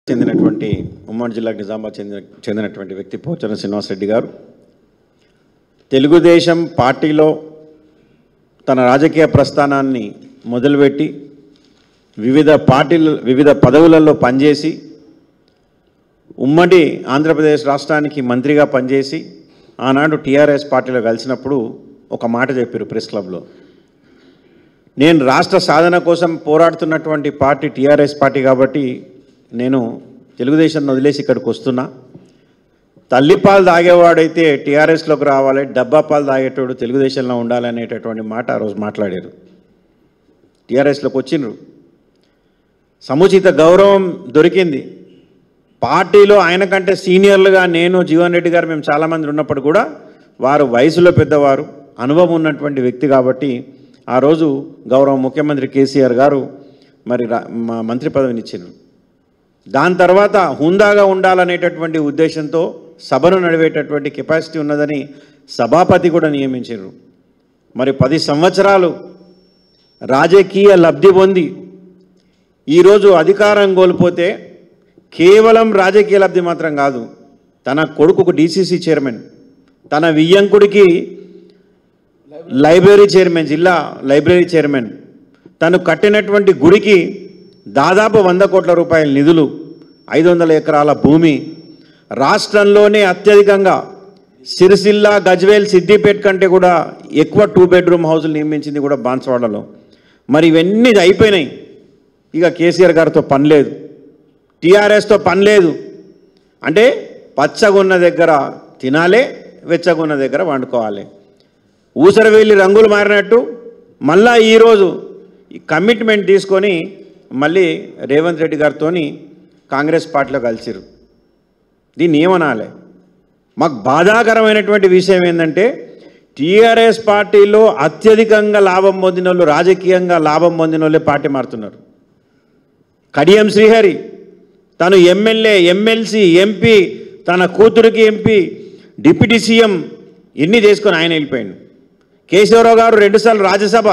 చెందినటువంటి ఉమ్మడి జిల్లా నిజామాబాద్ చెందిన చెందినటువంటి వ్యక్తి పోచన శ్రీనివాసరెడ్డి గారు తెలుగుదేశం పార్టీలో తన రాజకీయ ప్రస్థానాన్ని మొదలుపెట్టి వివిధ పార్టీల వివిధ పదవులలో పనిచేసి ఉమ్మడి ఆంధ్రప్రదేశ్ రాష్ట్రానికి మంత్రిగా పనిచేసి ఆనాడు టీఆర్ఎస్ పార్టీలో కలిసినప్పుడు ఒక మాట చెప్పారు ప్రెస్ క్లబ్లో నేను రాష్ట్ర సాధన కోసం పోరాడుతున్నటువంటి పార్టీ టీఆర్ఎస్ పార్టీ కాబట్టి నేను తెలుగుదేశం వదిలేసి ఇక్కడికి వస్తున్నా తల్లిపాలు తాగేవాడైతే టీఆర్ఎస్లోకి రావాలి డబ్బా పాలు తాగేటోడు తెలుగుదేశంలో ఉండాలనేటటువంటి మాట ఆ రోజు మాట్లాడారు టీఆర్ఎస్లోకి వచ్చిండ్రు సముచిత గౌరవం దొరికింది పార్టీలో ఆయన కంటే సీనియర్లుగా నేను జీవన్ రెడ్డి గారు మేము చాలామంది ఉన్నప్పుడు కూడా వారు వయసులో పెద్దవారు అనుభవం ఉన్నటువంటి వ్యక్తి కాబట్టి ఆ రోజు గౌరవ ముఖ్యమంత్రి కేసీఆర్ గారు మరి రా- మా మంత్రి పదవిని ఇచ్చిండ్రు దాని తర్వాత హుందాగా ఉండాలనేటటువంటి ఉద్దేశంతో సభను నడిపేటటువంటి కెపాసిటీ ఉన్నదని సభాపతి కూడా నియమించారు మరి పది సంవత్సరాలు రాజకీయ లబ్ధి పొంది ఈరోజు అధికారం కోల్పోతే కేవలం రాజకీయ లబ్ధి మాత్రం కాదు తన కొడుకుకు డీసీసీ చైర్మన్ తన వియ్యంకుడికి లైబ్రరీ చైర్మన్ జిల్లా లైబ్రరీ చైర్మన్ తను కట్టినటువంటి గుడికి దాదాపు వంద కోట్ల రూపాయల నిధులు ఐదు వందల ఎకరాల భూమి రాష్ట్రంలోనే అత్యధికంగా సిరిసిల్ల గజ్వేల్ సిద్దిపేట కంటే కూడా ఎక్కువ టూ బెడ్రూమ్ హౌసులు నిర్మించింది కూడా బాన్స్వాడలో మరి ఇవన్నీ అయిపోయినాయి ఇక కేసీఆర్ గారితో పని లేదు టీఆర్ఎస్తో పని లేదు అంటే పచ్చగున్న దగ్గర తినాలే వెచ్చగున్న దగ్గర వండుకోవాలి ఊసర వెళ్ళి రంగులు మారినట్టు మళ్ళా ఈరోజు ఈ కమిట్మెంట్ తీసుకొని మళ్ళీ రేవంత్ రెడ్డి గారితో కాంగ్రెస్ పార్టీలో కలిసిరు దీన్ని ఏమనాలి మాకు బాధాకరమైనటువంటి విషయం ఏంటంటే టీఆర్ఎస్ పార్టీలో అత్యధికంగా లాభం పొందిన వాళ్ళు రాజకీయంగా లాభం పొందిన వాళ్ళే పార్టీ మారుతున్నారు కడియం శ్రీహరి తను ఎమ్మెల్యే ఎమ్మెల్సీ ఎంపీ తన కూతురికి ఎంపీ డిప్యూటీ సీఎం ఇన్ని చేసుకొని ఆయన వెళ్ళిపోయాడు కేశవరావు గారు రెండుసార్లు రాజ్యసభ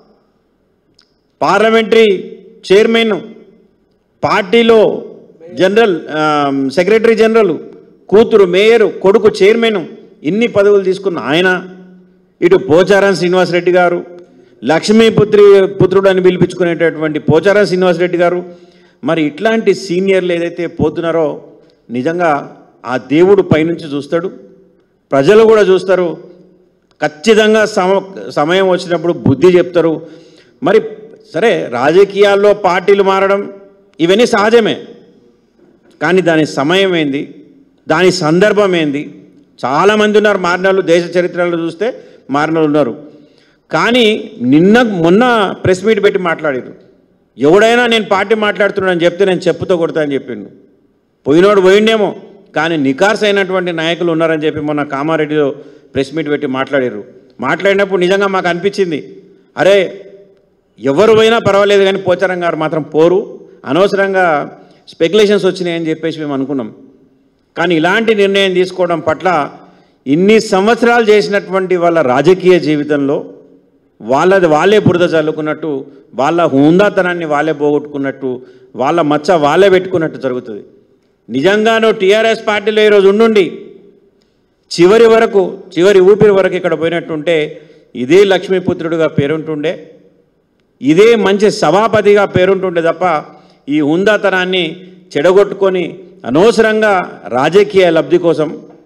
పార్లమెంటరీ చైర్మన్ పార్టీలో జనరల్ ఆ, సెక్రటరీ జనరల్ కూతురు మేయరు కొడుకు చైర్మన్ ఇన్ని పదవులు తీసుకున్న ఆయన ఇటు పోచారం శ్రీనివాసరెడ్డి గారు లక్ష్మీపుత్రి పుత్రుడు అని పిలిపించుకునేటటువంటి పోచారం శ్రీనివాసరెడ్డి గారు మరి ఇట్లాంటి సీనియర్లు ఏదైతే పోతున్నారో నిజంగా ఆ దేవుడు పైనుంచి చూస్తాడు ప్రజలు కూడా చూస్తారు ఖచ్చితంగా సమ సమయం వచ్చినప్పుడు బుద్ధి చెప్తారు మరి సరే రాజకీయాల్లో పార్టీలు మారడం ఇవన్నీ సహజమే కానీ దాని సమయం ఏంది దాని సందర్భం ఏంది చాలామంది ఉన్నారు మారినోళ్ళు దేశ చరిత్రలో చూస్తే మారినోళ్ళు ఉన్నారు కానీ నిన్న మొన్న ప్రెస్ మీట్ పెట్టి మాట్లాడారు ఎవడైనా నేను పార్టీ మాట్లాడుతున్నానని చెప్తే నేను చెప్పుతో కొడతా అని చెప్పిండు పోయినోడు పోయిండేమో కానీ నికార్స్ అయినటువంటి నాయకులు ఉన్నారని చెప్పి మొన్న కామారెడ్డిలో ప్రెస్ మీట్ పెట్టి మాట్లాడారు మాట్లాడినప్పుడు నిజంగా మాకు అనిపించింది అరే ఎవరు పోయినా పర్వాలేదు కానీ పోచారం గారు మాత్రం పోరు అనవసరంగా స్పెక్యులేషన్స్ వచ్చినాయని చెప్పేసి మేము అనుకున్నాం కానీ ఇలాంటి నిర్ణయం తీసుకోవడం పట్ల ఇన్ని సంవత్సరాలు చేసినటువంటి వాళ్ళ రాజకీయ జీవితంలో వాళ్ళది వాళ్ళే బురద చల్లుకున్నట్టు వాళ్ళ హుందాతనాన్ని వాళ్ళే పోగొట్టుకున్నట్టు వాళ్ళ మచ్చ వాళ్ళే పెట్టుకున్నట్టు జరుగుతుంది నిజంగానూ టీఆర్ఎస్ పార్టీలో ఈరోజు ఉండుండి చివరి వరకు చివరి ఊపిరి వరకు ఇక్కడ పోయినట్టుంటే ఇదే లక్ష్మీపుత్రుడిగా పేరుంటుండే ఇదే మంచి సభాపతిగా పేరుంటుండే తప్ప ఈ హుందాతనాన్ని చెడగొట్టుకొని అనవసరంగా రాజకీయ లబ్ధి కోసం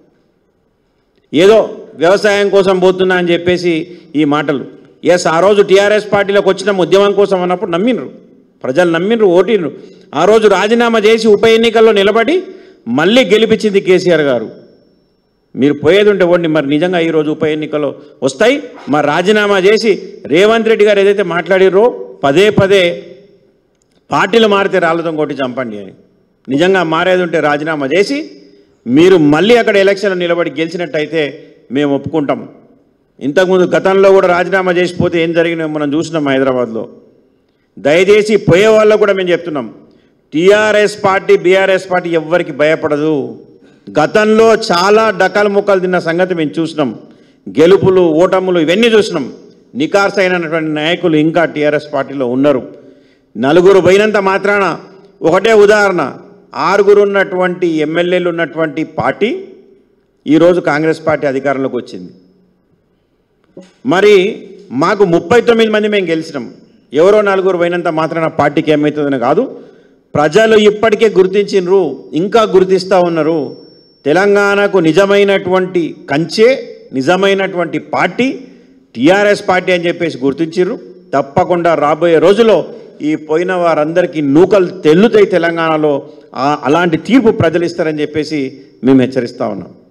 ఏదో వ్యవసాయం కోసం పోతున్నా అని చెప్పేసి ఈ మాటలు ఎస్ ఆ రోజు టీఆర్ఎస్ పార్టీలోకి వచ్చిన ఉద్యమం కోసం అన్నప్పుడు నమ్మిండ్రు ప్రజలు నమ్మిండ్రు ఓటిండ్రు ఆ రోజు రాజీనామా చేసి ఉప ఎన్నికల్లో నిలబడి మళ్ళీ గెలిపించింది కేసీఆర్ గారు మీరు పోయేది ఉంటే ఓండి మరి నిజంగా ఈరోజు ఉప ఎన్నికలు వస్తాయి మరి రాజీనామా చేసి రేవంత్ రెడ్డి గారు ఏదైతే మాట్లాడిర్రో పదే పదే పార్టీలు మారితే రాళ్ళతో కొట్టి చంపండి అని నిజంగా మారేది ఉంటే రాజీనామా చేసి మీరు మళ్ళీ అక్కడ ఎలక్షన్లో నిలబడి గెలిచినట్టయితే మేము ఒప్పుకుంటాం ఇంతకుముందు గతంలో కూడా రాజీనామా చేసిపోతే ఏం జరిగినాయో మనం చూసినాం హైదరాబాద్లో దయచేసి పోయే వాళ్ళకు కూడా మేము చెప్తున్నాం టీఆర్ఎస్ పార్టీ బీఆర్ఎస్ పార్టీ ఎవ్వరికి భయపడదు గతంలో చాలా డకాలు ముక్కలు తిన్న సంగతి మేము చూసినాం గెలుపులు ఓటములు ఇవన్నీ చూసినాం నికార్స్ అయినటువంటి నాయకులు ఇంకా టీఆర్ఎస్ పార్టీలో ఉన్నారు నలుగురు పోయినంత మాత్రాన ఒకటే ఉదాహరణ ఆరుగురు ఉన్నటువంటి ఎమ్మెల్యేలు ఉన్నటువంటి పార్టీ ఈరోజు కాంగ్రెస్ పార్టీ అధికారంలోకి వచ్చింది మరి మాకు ముప్పై తొమ్మిది మంది మేము గెలిచినాం ఎవరో నలుగురు పోయినంత మాత్రాన పార్టీకి ఏమవుతుందని కాదు ప్రజలు ఇప్పటికే గుర్తించినరు ఇంకా గుర్తిస్తూ ఉన్నారు తెలంగాణకు నిజమైనటువంటి కంచే నిజమైనటువంటి పార్టీ టీఆర్ఎస్ పార్టీ అని చెప్పేసి గుర్తించిర్రు తప్పకుండా రాబోయే రోజుల్లో ఈ పోయిన వారందరికీ నూకలు తెల్లుతాయి తెలంగాణలో ఆ- అలాంటి తీర్పు ప్రజలు ఇస్తారని చెప్పేసి మేము హెచ్చరిస్తా ఉన్నాం